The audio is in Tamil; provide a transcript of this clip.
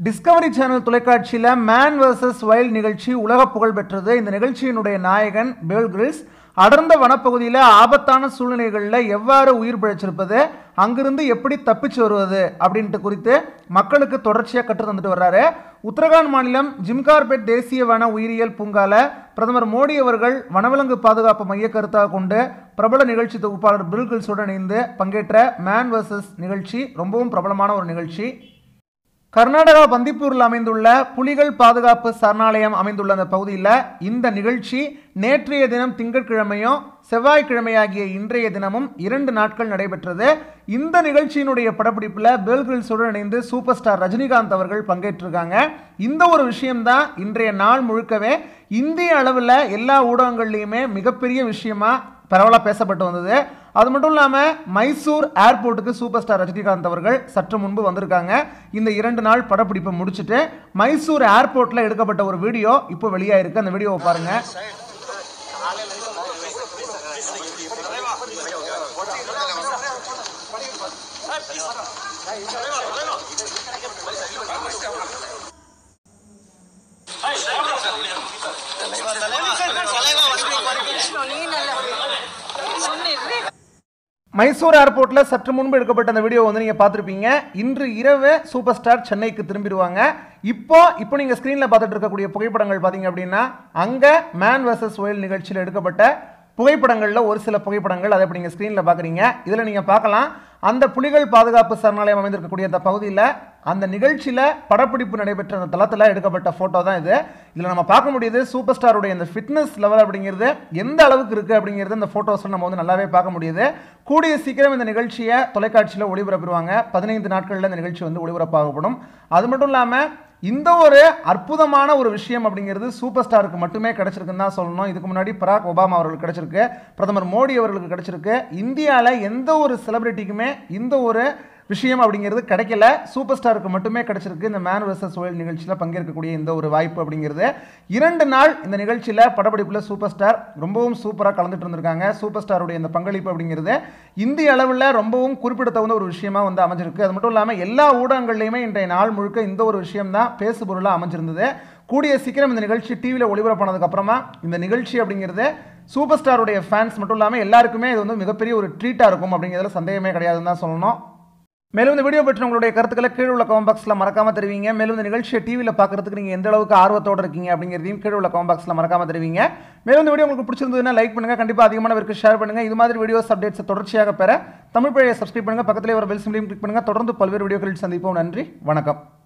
டிஸ்கவரி சேனல் தொலைக்காட்சியில் மேன் வர்சஸ் வைல்ட் நிகழ்ச்சி உலக புகழ் பெற்றது இந்த நிகழ்ச்சியினுடைய நாயகன் பேல் கிரில்ஸ் அடர்ந்த வனப்பகுதியில் ஆபத்தான சூழ்நிலைகளில் எவ்வாறு உயிர் பிழைச்சிருப்பது அங்கிருந்து எப்படி தப்பிச்சு வருவது அப்படின்ட்டு குறித்து மக்களுக்கு தொடர்ச்சியாக கற்று தந்துட்டு வர்றாரு உத்தரகாண்ட் மாநிலம் ஜிம்கார்பெட் தேசிய வன உயிரியல் பூங்கால பிரதமர் மோடி அவர்கள் வனவிலங்கு பாதுகாப்பு மைய கருத்தாக கொண்டு பிரபல நிகழ்ச்சி தொகுப்பாளர் பில் கில்ஸுடன் இணைந்து பங்கேற்ற மேன் வர்சஸ் நிகழ்ச்சி ரொம்பவும் பிரபலமான ஒரு நிகழ்ச்சி கர்நாடகா பந்திப்பூரில் அமைந்துள்ள புலிகள் பாதுகாப்பு சரணாலயம் அமைந்துள்ள அந்த பகுதியில் இந்த நிகழ்ச்சி நேற்றைய தினம் திங்கட்கிழமையும் செவ்வாய்க்கிழமையாகிய இன்றைய தினமும் இரண்டு நாட்கள் நடைபெற்றது இந்த நிகழ்ச்சியினுடைய படப்பிடிப்பில் பேல்கிரில்ஸுடன் இணைந்து சூப்பர் ஸ்டார் ரஜினிகாந்த் அவர்கள் பங்கேற்றிருக்காங்க இந்த ஒரு விஷயம்தான் இன்றைய நாள் முழுக்கவே இந்திய அளவில் எல்லா ஊடகங்கள்லையுமே மிகப்பெரிய விஷயமா பரவலாக பேசப்பட்டு வந்தது அது மட்டும் இல்லாமல் மைசூர் ஏர்போர்ட்டுக்கு சூப்பர் ஸ்டார் ரஜினிகாந்த் அவர்கள் சற்று முன்பு வந்திருக்காங்க இந்த இரண்டு நாள் படப்பிடிப்பை முடிச்சுட்டு மைசூர் ஏர்போர்ட்டில் எடுக்கப்பட்ட ஒரு வீடியோ இப்போ வெளியாயிருக்கு அந்த வீடியோவை பாருங்க நீ நல்ல சொன்னிரு மைசூர் ஏர்போர்ட்டில் சற்று முன்பு எடுக்கப்பட்ட அந்த வீடியோ வந்து நீங்கள் பார்த்துருப்பீங்க இன்று இரவு சூப்பர் ஸ்டார் சென்னைக்கு திரும்பிடுவாங்க இப்போ இப்போ நீங்கள் ஸ்க்ரீனில் பார்த்துட்டு இருக்கக்கூடிய புகைப்படங்கள் பார்த்தீங்க அப்படின்னா அங்கே மேன் vs ஒயில் நிகழ்ச்சியில் எடுக்கப்பட்ட புகைப்படங்களில் ஒரு சில புகைப்படங்கள் அதை இப்போ நீங்கள் ஸ்க்ரீனில் பார்க்குறீங்க இதில் நீங்கள் பார்க்கலாம் அந்த புலிகள் பாதுகாப்பு சரணாலயம் அமைந்திருக்கக்கூடிய அந்த பகுதியில் அந்த நிகழ்ச்சியில் படப்பிடிப்பு நடைபெற்ற அந்த தளத்தில் எடுக்கப்பட்ட ஃபோட்டோ தான் இது இதில் நம்ம பார்க்க முடியுது சூப்பர் ஸ்டாருடைய இந்த ஃபிட்னஸ் லெவல் அப்படிங்கிறது எந்த அளவுக்கு இருக்குது அப்படிங்கிறது இந்த ஃபோட்டோஸில் நம்ம வந்து நல்லாவே பார்க்க முடியுது கூடிய சீக்கிரம் இந்த நிகழ்ச்சியை தொலைக்காட்சியில் ஒளிபரப்பிடுவாங்க பதினைந்து நாட்களில் இந்த நிகழ்ச்சி வந்து ஒளிபரப்பாகப்படும் அது மட்டும் இல்லாமல் இந்த ஒரு அற்புதமான ஒரு விஷயம் அப்படிங்கிறது சூப்பர் ஸ்டாருக்கு மட்டுமே கிடைச்சிருக்குன்னு தான் சொல்லணும் இதுக்கு முன்னாடி பராக் ஒபாமா அவர்களுக்கு கிடைச்சிருக்கு பிரதமர் மோடி அவர்களுக்கு கிடைச்சிருக்கு இந்தியாவில் எந்த ஒரு செலிபிரிட்டிக்குமே இந்த ஒரு விஷயம் அப்படிங்கிறது கிடைக்கல சூப்பர் ஸ்டாருக்கு மட்டுமே கிடைச்சிருக்கு இந்த மேன் vs ஒயில் நிகழ்ச்சியில் பங்கேற்கக்கூடிய இந்த ஒரு வாய்ப்பு அப்படிங்கிறது இரண்டு நாள் இந்த நிகழ்ச்சியில் படப்பிடிப்பில் சூப்பர் ஸ்டார் ரொம்பவும் சூப்பராக கலந்துட்டு இருந்திருக்காங்க சூப்பர் ஸ்டாருடைய இந்த பங்களிப்பு அப்படிங்கிறது இந்திய அளவில் ரொம்பவும் குறிப்பிடத்தகுந்த ஒரு விஷயமா வந்து அமைஞ்சிருக்கு அது மட்டும் இல்லாமல் எல்லா ஊடகங்கள்லையுமே இன்றைய நாள் முழுக்க இந்த ஒரு விஷயம் தான் பேசு பொருளாக அமைஞ்சிருந்தது கூடிய சீக்கிரம் இந்த நிகழ்ச்சி டிவியில் ஒளிபரப்பானதுக்கு அப்புறமா இந்த நிகழ்ச்சி அப்படிங்கிறது சூப்பர் ஸ்டாருடைய ஃபேன்ஸ் மட்டும் இல்லாமல் எல்லாருக்குமே இது வந்து மிகப்பெரிய ஒரு ட்ரீட்டாக இருக்கும் அப்படிங்கிறதுல சந்தேகமே கிடையாதுன்னு தான் சொல்லணும் மேலும் இந்த வீடியோ பற்றி உங்களுடைய கருத்துக்களை கீழே உள்ள கமெண்ட் பாக்ஸில் மறக்காம தெரிவிங்க மேலும் இந்த நிகழ்ச்சியை டிவியில் பார்க்கறதுக்கு நீங்கள் எந்த அளவுக்கு ஆர்வத்தோடு இருக்கீங்க அப்படிங்கிறதையும் கீழே உள்ள கமெண்ட் பாக்ஸில் மறக்காம தெரிவிங்க மேலும் இந்த வீடியோ உங்களுக்கு பிடிச்சிருந்ததுன்னா லைக் பண்ணுங்க கண்டிப்பாக அதிகமான பேருக்கு ஷேர் பண்ணுங்க இது மாதிரி வீடியோஸ் அப்டேட்ஸ் தொடர்ச்சியாக பெற தமிழ் பழைய சப்ஸ்கிரைப் பண்ணுங்க பக்கத்திலே ஒரு பெல் சிம்லையும் கிளிக் பண்ணுங்க தொடர்ந்து பல்வேறு வீடியோக்களில் சந்திப்போம் நன்றி வணக்கம்